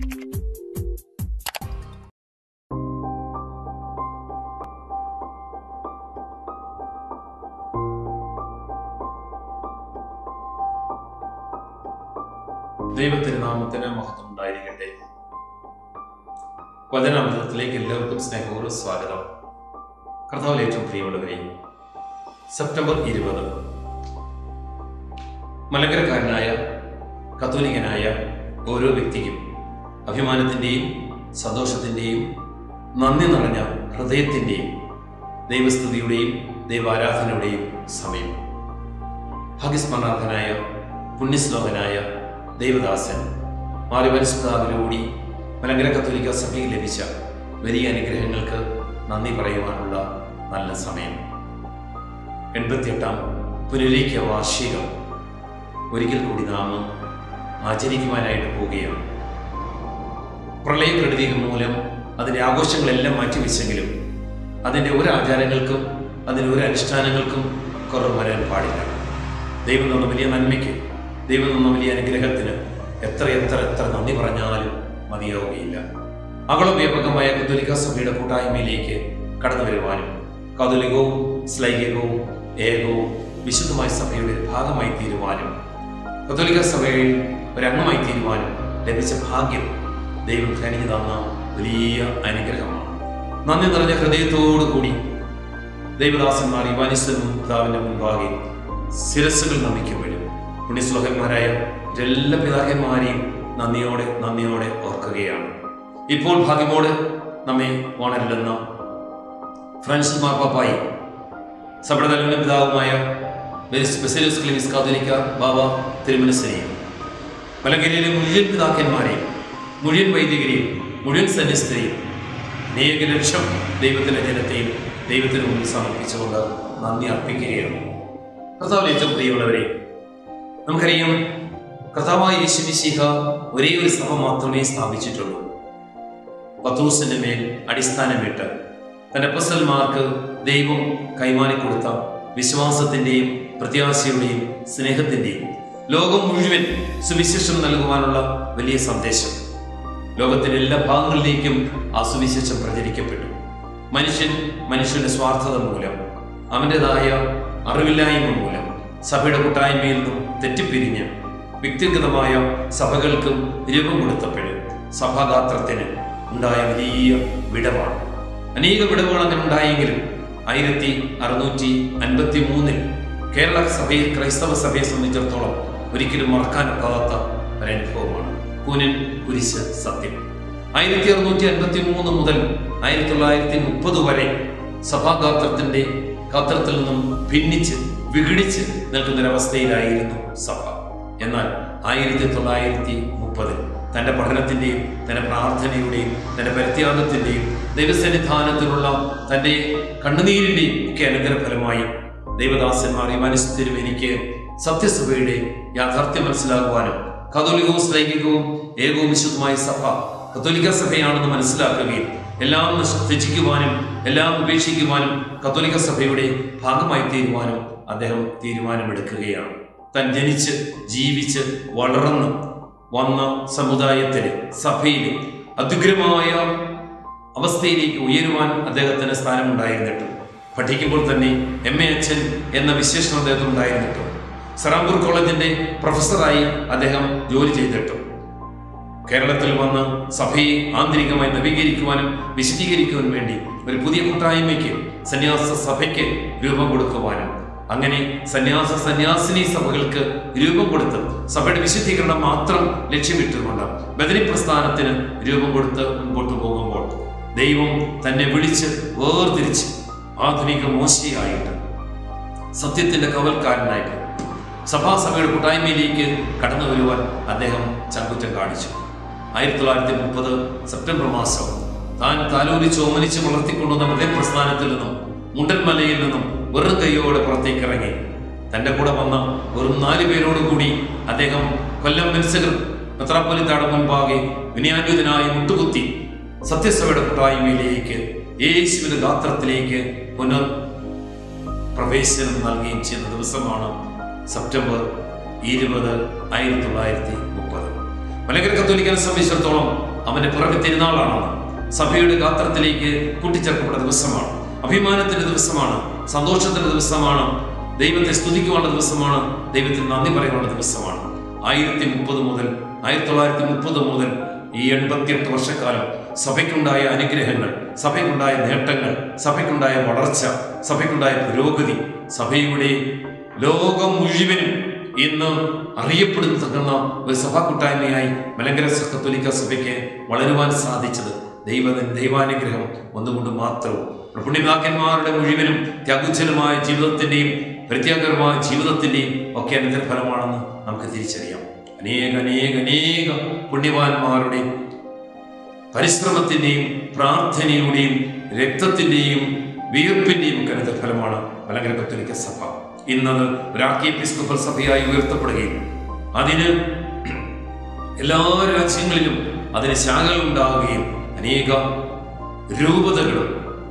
ദൈവത്തിരുനാമത്തിന് മഹത്വം ഉണ്ടായിരിക്കട്ടെ വചനാമൃതത്തിലേക്ക് എല്ലാവർക്കും സ്നേഹപൂർവ്വം സ്വാഗതം കർത്താവിൽ ഏറ്റവും പ്രിയമുള്ളവരെ സെപ്റ്റംബർ ഇരുപത് മലങ്കരക്കാരനായ കത്തോലിക്കനായ ഓരോ വ്യക്തിക്കും അഭിമാനത്തിൻ്റെയും സന്തോഷത്തിൻ്റെയും നന്ദി നിറഞ്ഞ ഹൃദയത്തിൻ്റെയും ദൈവസ്തുതിയുടെയും ദൈവാരാധനയുടെയും സമയം ഭാഗ്യസ്മരണാർഹനായ പുണ്യശ്ലോകനായ ദൈവദാസൻ മാറിവനസ്പിതാവിലൂടി മലങ്കര കത്തോലിക്ക സഭയിൽ ലഭിച്ച വലിയ അനുഗ്രഹങ്ങൾക്ക് നന്ദി പറയുവാനുള്ള നല്ല സമയം എൺപത്തിയെട്ടാം പുനരേക്യ വാർഷികം ഒരിക്കൽ കൂടി നാം ആചരിക്കുവാനായിട്ട് പോവുകയാണ് പ്രളയക്കെടുതികൾ മൂലം അതിൻ്റെ ആഘോഷങ്ങളെല്ലാം മാറ്റിവെച്ചെങ്കിലും അതിൻ്റെ ഒരു ആചാരങ്ങൾക്കും അതിൻ്റെ ഒരു അനുഷ്ഠാനങ്ങൾക്കും കുറവ് വരാൻ പാടില്ല ദൈവം തന്ന വലിയ നന്മയ്ക്ക് ദൈവം തന്ന വലിയ അനുഗ്രഹത്തിന് എത്ര എത്ര എത്ര നന്ദി പറഞ്ഞാലും മതിയാവുകയില്ല അകളവ്യാപകമായ കത്തോലിക്ക സഭയുടെ കൂട്ടായ്മയിലേക്ക് കടന്നു വരുവാനും കത്തോലികവും ശ്ലൈകികവും ഏകവും വിശുദ്ധമായ സഭയുടെ ഒരു ഭാഗമായി തീരുവാനും കത്തോലിക്ക സഭയിൽ ഒരംഗമായി തീരുവാനും ലഭിച്ച ഭാഗ്യം ദൈവം കനിഞ്ഞു തന്ന വലിയ അനുഗ്രഹമാണ് നന്ദി നിറഞ്ഞ ഹൃദയത്തോടു കൂടി ദൈവദാസന്മാർ ഇവാനിസ്വനും പിതാവിന്റെ മുൻപാകെ ശിരസ്സുകൾ നമിക്കുമ്പോഴും പുണ്യശ്ലോകന്മാരായ എല്ലാ പിതാക്കന്മാരെയും നന്ദിയോടെ നന്ദിയോടെ ഓർക്കുകയാണ് ഇപ്പോൾ ഭാഗ്യമോട് നമ്മെ ഓണരിടുന്ന ഫ്രാൻസിസ് മാർപ്പാപ്പായി സഭയുടെ നൽകുന്ന പിതാവുമായ സ്പെഷ്യലിസ്റ്റ് ക്ലിനിക്സ് കാതോലിക്ക ബാബ തിരുമനസിനെയും മലങ്കരയിലെ മുഴുവൻ പിതാക്കന്മാരെയും മുഴുവൻ വൈദികരെയും മുഴുവൻ സന്യസ്തരെയും അനേക ലക്ഷം ദൈവത്തിൻ്റെ ജനത്തെയും ദൈവത്തിന് മുന്നിൽ സമർപ്പിച്ചുകൊണ്ട് നന്ദി അർപ്പിക്കുകയാണ് കർത്താവിൽ ഏറ്റവും പ്രിയമുള്ളവരെ നമുക്കറിയാം കർത്താവായ യേശുമിശിഹ ഒരേ ഒരു സഭ മാത്രമേ സ്ഥാപിച്ചിട്ടുള്ളൂ പത്തൂസിന്റെ മേൽ അടിസ്ഥാനമിട്ട് തന്റെ അപ്പസന്മാർക്ക് ദൈവം കൈമാറി കൊടുത്ത വിശ്വാസത്തിന്റെയും പ്രത്യാശയുടെയും സ്നേഹത്തിന്റെയും ലോകം മുഴുവൻ സുവിശേഷം നൽകുവാനുള്ള വലിയ സന്ദേശം ലോകത്തിന്റെ എല്ലാ ഭാഗങ്ങളിലേക്കും ആ സുവിശേഷം പ്രചരിക്കപ്പെട്ടു മനുഷ്യൻ മനുഷ്യന്റെ സ്വാർത്ഥത മൂലം അവൻ്റെതായ അറിവില്ലായ്മ മൂലം സഭയുടെ കൂട്ടായ്മയിൽ നിന്നും തെറ്റിപ്പിരിഞ്ഞ് വ്യക്തിഗതമായ സഭകൾക്കും രൂപം കൊടുത്തപ്പോഴും സഭാഗാത്രത്തിന് ഉണ്ടായ വലിയ വിടവാണ് അനേക വിടവുകൾ അങ്ങനെ ഉണ്ടായെങ്കിലും ആയിരത്തി അറുന്നൂറ്റി അൻപത്തി മൂന്നിൽ കേരള സഭയിൽ ക്രൈസ്തവ സഭയെ സംബന്ധിച്ചിടത്തോളം ഒരിക്കലും മറക്കാനൊക്കാത്ത ഒരനുഭവമാണ് കൂനൻ കുരിശ് സത്യം ആയിരത്തി അറുന്നൂറ്റി അൻപത്തി മൂന്ന് മുതൽ ആയിരത്തി തൊള്ളായിരത്തി മുപ്പത് വരെ സഭാഗാത്രത്തിന്റെ ഗാത്രത്തിൽ നിന്നും ഭിന്നിച്ച് വിഘടിച്ച് നിൽക്കുന്നൊരവസ്ഥയിലായിരുന്നു സഭ എന്നാൽ ആയിരത്തി തൊള്ളായിരത്തി മുപ്പതിൽ തന്റെ പഠനത്തിന്റെയും തന്റെ പ്രാർത്ഥനയുടെയും തന്റെ പരിത്യാഗത്തിന്റെയും ദൈവസന്നിധാനത്തിലുള്ള തന്റെ കണ്ണുനീരിന്റെയും ഒക്കെ അനുഗ്രഹഫലമായി ദൈവദാസന്മാർ ഈ മനസ്സിലും എനിക്ക് സത്യസഭയുടെ യാഥാർത്ഥ്യം മനസ്സിലാക്കുവാനും കത്തോലികവും സ്ലൈംഗികവും ഏകവും വിശുദ്ധമായ സഭ കത്തോലിക്ക സഭയാണെന്ന് മനസ്സിലാക്കുകയും എല്ലാം ത്യജിക്കുവാനും എല്ലാം ഉപേക്ഷിക്കുവാനും കത്തോലിക്ക സഭയുടെ ഭാഗമായി തീരുവാനും അദ്ദേഹം തീരുമാനമെടുക്കുകയാണ് താൻ ജനിച്ച് ജീവിച്ച് വളർന്ന് വന്ന സമുദായത്തിന് സഭയിൽ അത്യുഗ്രമായ അവസ്ഥയിലേക്ക് ഉയരുവാൻ അദ്ദേഹത്തിന് സ്ഥാനമുണ്ടായിരുന്നിട്ടും പഠിക്കുമ്പോൾ തന്നെ എം എ അച്ഛൻ എന്ന വിശേഷണം അദ്ദേഹത്തിന് ഉണ്ടായിരുന്നിട്ടും സറാംപൂർ കോളേജിന്റെ പ്രൊഫസറായി അദ്ദേഹം ജോലി ചെയ്തിട്ടും കേരളത്തിൽ വന്ന് സഭയെ ആന്തരികമായി നവീകരിക്കുവാനും വിശദീകരിക്കുവാനും വേണ്ടി ഒരു പുതിയ കൂട്ടായ്മയ്ക്ക് സന്യാസ സഭയ്ക്ക് രൂപം കൊടുക്കുവാനും അങ്ങനെ സന്യാസ സന്യാസിനി സഭകൾക്ക് രൂപം കൊടുത്ത് സഭയുടെ വിശുദ്ധീകരണം മാത്രം ലക്ഷ്യമിട്ടുകൊണ്ട് ബദരി പ്രസ്ഥാനത്തിന് രൂപം കൊടുത്ത് മുൻപോട്ട് പോകുമ്പോൾ ദൈവം തന്നെ വിളിച്ച് വേർതിരിച്ച് ആധുനിക മോശയായിട്ട് സത്യത്തിന്റെ കവൽക്കാരനായിട്ട് സഭാസഭയുടെ കൂട്ടായ്മയിലേക്ക് കടന്നു വരുവാൻ അദ്ദേഹം ചങ്കുറ്റം കാണിച്ചു ആയിരത്തി തൊള്ളായിരത്തി മുപ്പത് സെപ്റ്റംബർ മാസം താൻ താലോലിച്ച് ഓമനിച്ച് വളർത്തിക്കൊണ്ടുവന്ന മതേ പ്രസ്ഥാനത്തിൽ നിന്നും മുണ്ടൻമലയിൽ നിന്നും വെറും കൈയോടെ പുറത്തേക്ക് ഇറങ്ങി തന്റെ കൂടെ വന്ന വെറും നാല് പേരോട് കൂടി അദ്ദേഹം കൊല്ലം മെൻസകർ മെത്രാപ്പൊലിത്താട് മുൻപാകെ വിനയാന്വിതനായി മുട്ടുകുത്തി സത്യസഭയുടെ കൂട്ടായ്മയിലേക്ക് യേശുവിന്റെ ഗാത്രത്തിലേക്ക് പുനർ പ്രവേശനം നൽകുകയും ചെയ്യുന്ന ദിവസമാണ് സെപ്റ്റംബർ ഇരുപത് ആയിരത്തി തൊള്ളായിരത്തി മുപ്പത് മലങ്കര കത്തോലിക്കനെ സംബന്ധിച്ചിടത്തോളം അവന്റെ പിറവി തിരുനാളാണെന്ന് സഭയുടെ ഗാത്രത്തിലേക്ക് കൂട്ടിച്ചേർക്കപ്പെട്ട ദിവസമാണ് അഭിമാനത്തിന്റെ ദിവസമാണ് സന്തോഷത്തിന്റെ ദിവസമാണ് ദൈവത്തെ സ്തുതിക്കുവാനുള്ള ദിവസമാണ് ദൈവത്തിന് നന്ദി പറയാനുള്ള ദിവസമാണ് ആയിരത്തി മുപ്പത് മുതൽ ആയിരത്തി തൊള്ളായിരത്തി മുപ്പത് മുതൽ ഈ എൺപത്തിയെട്ട് വർഷക്കാലം സഭയ്ക്കുണ്ടായ അനുഗ്രഹങ്ങൾ സഭയ്ക്കുണ്ടായ നേട്ടങ്ങൾ സഭയ്ക്കുണ്ടായ വളർച്ച സഭയ്ക്കുണ്ടായ പുരോഗതി സഭയുടെ ലോകം മുഴുവനും ഇന്ന് അറിയപ്പെടുന്ന തകർന്ന ഒരു സഭാ കൂട്ടായ്മയായി മലങ്കര കത്തോലിക്ക സഭയ്ക്ക് വളരുവാൻ സാധിച്ചത് ദൈവ ദൈവാനുഗ്രഹം ഒന്നുകൊണ്ട് മാത്രവും പുണ്യനാക്കന്മാരുടെ മുഴുവനും ത്യാഗുജ്ജലമായ ജീവിതത്തിന്റെയും പ്രത്യാകരമായ ജീവിതത്തിന്റെയും ഒക്കെ അനന്തരഫലമാണെന്ന് നമുക്ക് തിരിച്ചറിയാം അനേക അനേക അനേക പുണ്യവാന്മാരുടെ പരിശ്രമത്തിന്റെയും പ്രാർത്ഥനയുടെയും രക്തത്തിന്റെയും വിയർപ്പിന്റെയും ഒക്കെ അനന്തരഫലമാണ് മലങ്കര കത്തോലിക്ക സഭ ഇന്നത് ഒരു ആർക്കിയെപ്പിസ്കോപ്പൽ സഭയായി ഉയർത്തപ്പെടുകയും അതിന് എല്ലാ രാജ്യങ്ങളിലും അതിന് ശാഖകൾ ഉണ്ടാവുകയും അനേക രൂപതകളും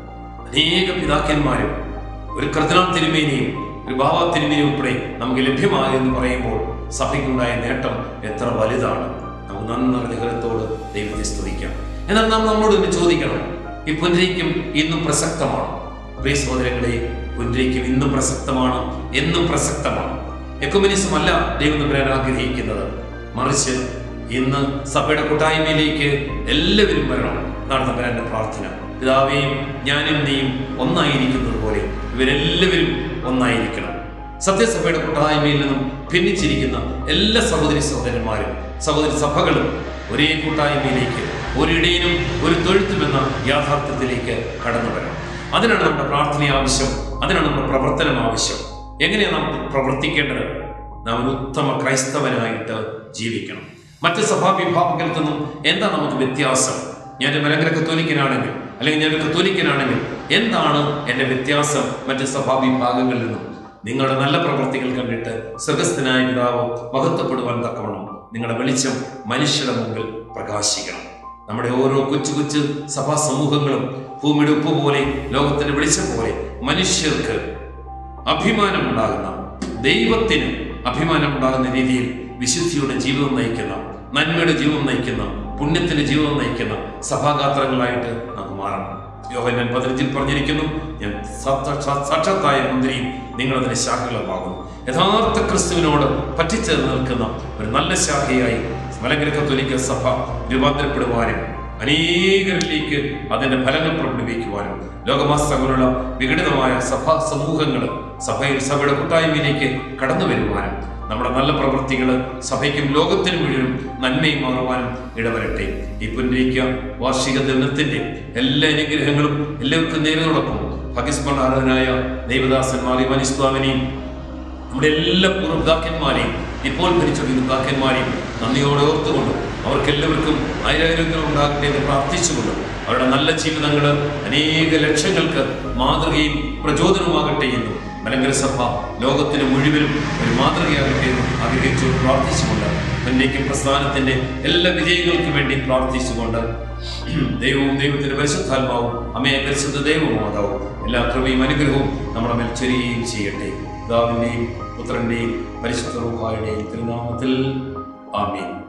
അനേക പിതാക്കന്മാരും ഒരു കർദിനാൾ തിരുമേനിയും ഒരു ബാബ തിരുമേനിയും ഉൾപ്പെടെ നമുക്ക് ലഭ്യമായി എന്ന് പറയുമ്പോൾ സഭയ്ക്കുണ്ടായ നേട്ടം എത്ര വലുതാണ് നമുക്ക് നന്ദി നിറഞ്ഞ ഹൃദയത്തോട് ദൈവത്തെ സ്തുതിക്കാം എന്നാൽ നാം നമ്മളോട് തന്നെ ചോദിക്കണം ഈ പുനരൈക്യം ഇന്നും പ്രസക്തമാണ് പ്രിയ സഹോദരങ്ങളെ പുനരൈക്യം ഇന്നും പ്രസക്തമാണ് എന്നും പ്രസക്തമാണ് എക്കുമനിസം അല്ല ദൈവം തമ്പുരാൻ ആഗ്രഹിക്കുന്നത് മറിച്ച് ഇന്ന് സഭയുടെ കൂട്ടായ്മയിലേക്ക് എല്ലാവരും വരണം എന്നാണ് തമ്പുരാന്റെ പ്രാർത്ഥന പിതാവേയും ഞാനും നീയും ഒന്നായിരിക്കുന്നത് പോലെ ഇവരെല്ലാവരും ഒന്നായിരിക്കണം സത്യസഭയുടെ കൂട്ടായ്മയിൽ നിന്നും ഭിന്നിച്ചിരിക്കുന്ന എല്ലാ സഹോദരി സഹോദരന്മാരും സഹോദരി സഭകളും ഒരേ കൂട്ടായ്മയിലേക്ക് ഒരിടയിലും ഒരു തൊഴുത്തുമെന്ന യാഥാർത്ഥ്യത്തിലേക്ക് കടന്നു വരണം അതിനാണ് നമ്മുടെ പ്രാർത്ഥന ആവശ്യം അതിനാണ് നമ്മുടെ പ്രവർത്തനം ആവശ്യം എങ്ങനെയാണ് നാം പ്രവർത്തിക്കേണ്ടത് നാം ഒരു ഉത്തമ ക്രൈസ്തവനായിട്ട് ജീവിക്കണം മറ്റ് സഭാവിഭാഗങ്ങളിൽ നിന്നും എന്താ നമുക്ക് വ്യത്യാസം ഞാൻ മലങ്കര കത്തോലിക്കനാണെങ്കിൽ അല്ലെങ്കിൽ ഞാൻ കത്തോലിക്കനാണെങ്കിൽ എന്താണ് എൻ്റെ വ്യത്യാസം മറ്റ് സഭാവിഭാഗങ്ങളിൽ നിന്നും നിങ്ങളുടെ നല്ല പ്രവൃത്തികൾ കണ്ടിട്ട് സ്വർഗസ്ഥനായ പിതാവ് മഹത്വപ്പെടുവാൻ തക്കവണ്ണം നിങ്ങളുടെ വെളിച്ചം മനുഷ്യരുടെ മുമ്പിൽ പ്രകാശിക്കണം നമ്മുടെ ഓരോ കൊച്ചു കൊച്ചു സഭാ സമൂഹങ്ങളും ഭൂമിയുടെ ഉപ്പ് പോലെ ലോകത്തിന്റെ വെളിച്ചം പോലെ മനുഷ്യർക്ക് അഭിമാനമുണ്ടാകുന്ന ദൈവത്തിന് അഭിമാനമുണ്ടാകുന്ന രീതിയിൽ വിശുദ്ധിയുടെ ജീവിതം നയിക്കുന്ന നന്മയുടെ ജീവിതം നയിക്കുന്ന പുണ്യത്തിന്റെ ജീവിതം നയിക്കുന്ന സഭാഗാത്രങ്ങളായിട്ട് നമുക്ക് മാറണം യോഹന്നാൻ പതിനഞ്ചിൽ പറഞ്ഞിരിക്കുന്നു ഞാൻ സാക്ഷാ- സാ- സാക്ഷാത്തായ മുന്തിരിയും നിങ്ങളതിന്റെ ശാഖകളുമാകുന്നു യഥാർത്ഥ ക്രിസ്തുവിനോട് പറ്റിച്ചേർന്ന് നിൽക്കുന്ന ഒരു നല്ല ശാഖയായി മലങ്കര കത്തോലിക്ക സഭ രൂപാന്തരപ്പെടുവാനും അനേകരിലേക്ക് അതിന്റെ ഫലങ്ങൾ പ്രകടിപ്പിക്കുവാനും ലോകമാസങ്ങളുള്ള വിഘടിതമായ സഭാ സമൂഹങ്ങൾ സഭയിൽ സഭയുടെ കൂട്ടായ്മയിലേക്ക് കടന്നു വരുവാനും നമ്മുടെ നല്ല പ്രവൃത്തികൾ സഭയ്ക്കും ലോകത്തിനും മുഴുവനും നന്മയും മാറുവാനും ഇടവരട്ടെ ഈ പുനരീക്ക വാർഷിക ദിനത്തിന്റെ എല്ലാ അനുഗ്രഹങ്ങളും എല്ലാവർക്കും നേരിനോടൊപ്പം ഭഗസ്മരണാർഹനായ ദൈവദാസൻ മാറി മനുസ്വാമിനെയും നമ്മുടെ എല്ലാ പൂർവ്വപിതാക്കന്മാരെയും ഇപ്പോൾ ഭരിച്ചുകൊണ്ടിരുന്ന പിതാക്കന്മാരെയും നന്ദിയോടെ ഓർത്തുകൊണ്ടും അവർക്കെല്ലാവർക്കും ആയിരായിരങ്ങൾ ഉണ്ടാകട്ടെ എന്ന് പ്രാർത്ഥിച്ചുകൊണ്ടും അവരുടെ നല്ല ജീവിതങ്ങൾ അനേക ലക്ഷങ്ങൾക്ക് മാതൃകയും പ്രചോദനവുമാകട്ടെ എന്നും മലങ്കര സഭ ലോകത്തിന് മുഴുവനും ഒരു മാതൃകയാകട്ടെ എന്നും ആഗ്രഹിച്ചു പ്രാർത്ഥിച്ചുകൊണ്ട് എന്നേക്കും പ്രസ്ഥാനത്തിന്റെ എല്ലാ വിജയങ്ങൾക്കും വേണ്ടി പ്രാർത്ഥിച്ചുകൊണ്ട് ദൈവവും ദൈവത്തിന്റെ പരിശുദ്ധാത്മാവും അമ്മയെ പരിശുദ്ധ ദൈവമാതാവും എല്ലാ കൃപയും അനുഗ്രഹവും നമ്മുടെ മേൽ ചൊരിയുകയും ചെയ്യട്ടെ പിതാവിന്റെയും പുത്രന്റെയും പരിശുദ്ധ റൂഹായുടെയും തിരുനാമത്തിൽ ആമീൻ